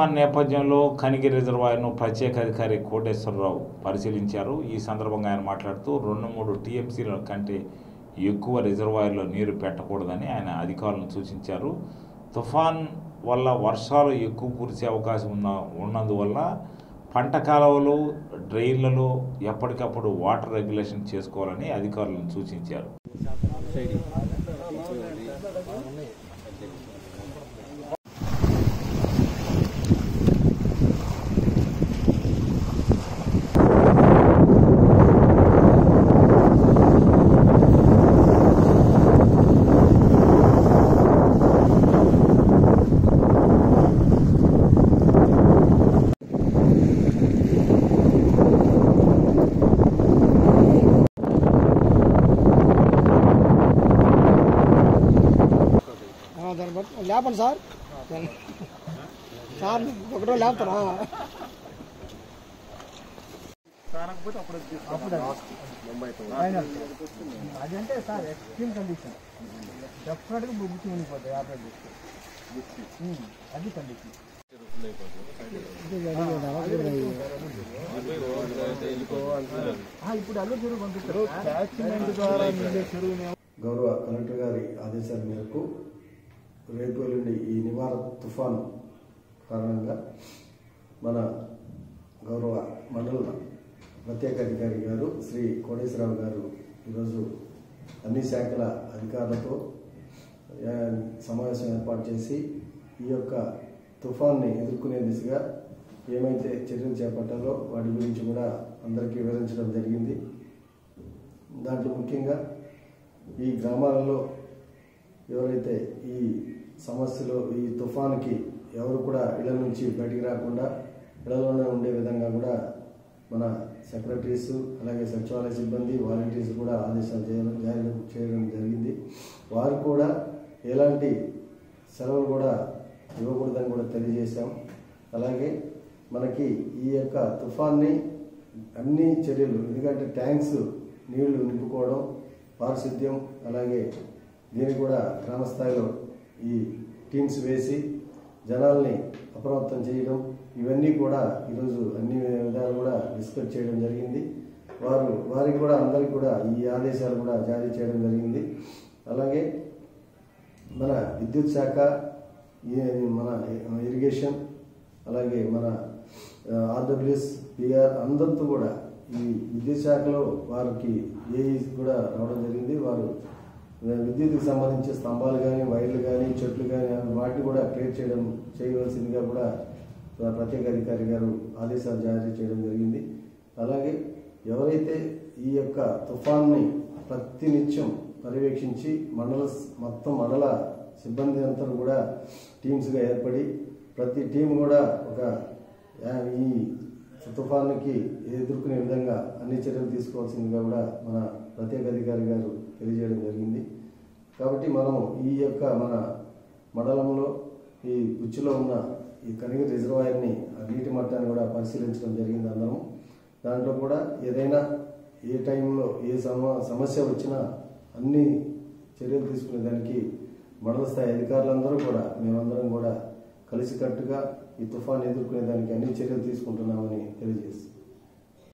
తుఫాన్ నేపథ్యంలో కనిగిరి రిజర్వాయర్ను ప్రత్యేక అధికారి కోటేశ్వరరావు పరిశీలించారు ఈ సందర్భంగా ఆయన మాట్లాడుతూ రెండు మూడు టీఎంసీల కంటే ఎక్కువ రిజర్వాయర్లో నీరు పెట్టకూడదని ఆయన అధికారులను సూచించారు తుఫాన్ వల్ల వర్షాలు ఎక్కువ కురిసే అవకాశం ఉన్న ఉన్నందువల్ల పంట కాలువలు డ్రైన్లలో ఎప్పటికప్పుడు వాటర్ రెగ్యులేషన్ చేసుకోవాలని అధికారులను సూచించారు ఆ, దాన్ని బట్టి లేపండి సార్ సార్ ఒకటో లేపుతారా అదంటే సార్ ఎక్స్ట్రీమ్ కండిషన్ డెఫినెట్గా బుక్కి ఉండిపోతాయి ఆపరేట్ చేస్తే ఉమ్, అది కండిషన్ ఇప్పుడు అల్లు చెరువు పంపిస్తారు క్యాచ్మెంట్ ద్వారా నిండే చెరువు గౌరవ కలెక్టర్ గారి ఆదేశాల మేరకు రేపు ఎల్లుండి ఈ నివార తుఫాన్ కారణంగా మన గౌరవ మండల ప్రత్యేక అధికారి గారు శ్రీ కోటేశ్వరరావు గారు ఈరోజు అన్ని శాఖల అధికారులతో ఆ, సమావేశం ఏర్పాటు చేసి ఈ యొక్క తుఫాన్ని ఎదుర్కొనే దిశగా ఏమైతే చర్యలు చేపట్టాలో వాటి గురించి కూడా అందరికీ వివరించడం జరిగింది దాంట్లో ముఖ్యంగా ఈ గ్రామాలలో ఎవరైతే ఈ సమస్యలు ఈ తుఫాన్కి ఎవరు కూడా ఇళ్ల నుంచి బయటికి రాకుండా ఇళ్లలోనే ఉండే విధంగా కూడా మన సెక్రటరీస్ అలాగే సచివాలయ సిబ్బంది వాలంటీర్స్ కూడా ఆదేశాలు చేయడం జారీ చేయడం జరిగింది వారు కూడా ఎలాంటి సెలవులు కూడా ఇవ్వకూడదని కూడా తెలియజేశాం అలాగే మనకి ఈ యొక్క తుఫాన్ని అన్ని చర్యలు ఎందుకంటే ట్యాంక్స్ నీళ్లు నింపుకోవడం పారిశుద్ధ్యం అలాగే దీన్ని కూడా గ్రామ స్థాయిలో ఈ టీమ్స్ వేసి జనాల్ని అప్రమత్తం చేయడం ఇవన్నీ కూడా ఈరోజు అన్ని విధాలు కూడా డిస్కస్ చేయడం జరిగింది వారు వారికి కూడా అందరికి కూడా ఈ ఆదేశాలు కూడా జారీ చేయడం జరిగింది అలాగే మన విద్యుత్ శాఖ ఈ మన ఇరిగేషన్ అలాగే మన ఆర్డబ్ల్యూఎస్ పిఆర్ అందరితో కూడా ఈ విద్యుత్ శాఖలో వారికి ఏఈ కూడా రావడం జరిగింది వారు విద్యుత్కి సంబంధించి స్తంభాలు కానీ వైర్లు కానీ చెట్లు కానీ వాటిని కూడా క్లియర్ చేయడం చేయవలసిందిగా కూడా ప్రత్యేక అధికారి గారు ఆదేశాలు జారీ చేయడం జరిగింది అలాగే ఎవరైతే ఈ యొక్క తుఫాన్ని ప్రతినిత్యం పర్యవేక్షించి మండల మొత్తం మండల సిబ్బంది అంతా కూడా టీమ్స్గా ఏర్పడి ప్రతి టీం కూడా ఒక ఆ, ఈ తుఫాన్కి ఎదుర్కొనే విధంగా అన్ని చర్యలు తీసుకోవాల్సిందిగా కూడా మన ప్రత్యేక అధికారి గారు తెలియజేయడం జరిగింది కాబట్టి మనం ఈ యొక్క మన మండలంలో ఈ గుచ్చిలో ఉన్న ఈ కనిగిరి రిజర్వాయర్ని ఆ నీటి మట్టాన్ని కూడా పరిశీలించడం జరిగింది అందరం దాంట్లో కూడా ఏదైనా ఏ టైంలో ఏ సమ సమస్య వచ్చినా అన్ని చర్యలు తీసుకునే దానికి మండల స్థాయి అధికారులందరూ కూడా మేమందరం కూడా కలిసికట్టుగా ఈ తుఫాన్ ఎదుర్కొనే దానికి అన్ని చర్యలు తీసుకుంటున్నామని తెలియజేస్తుంది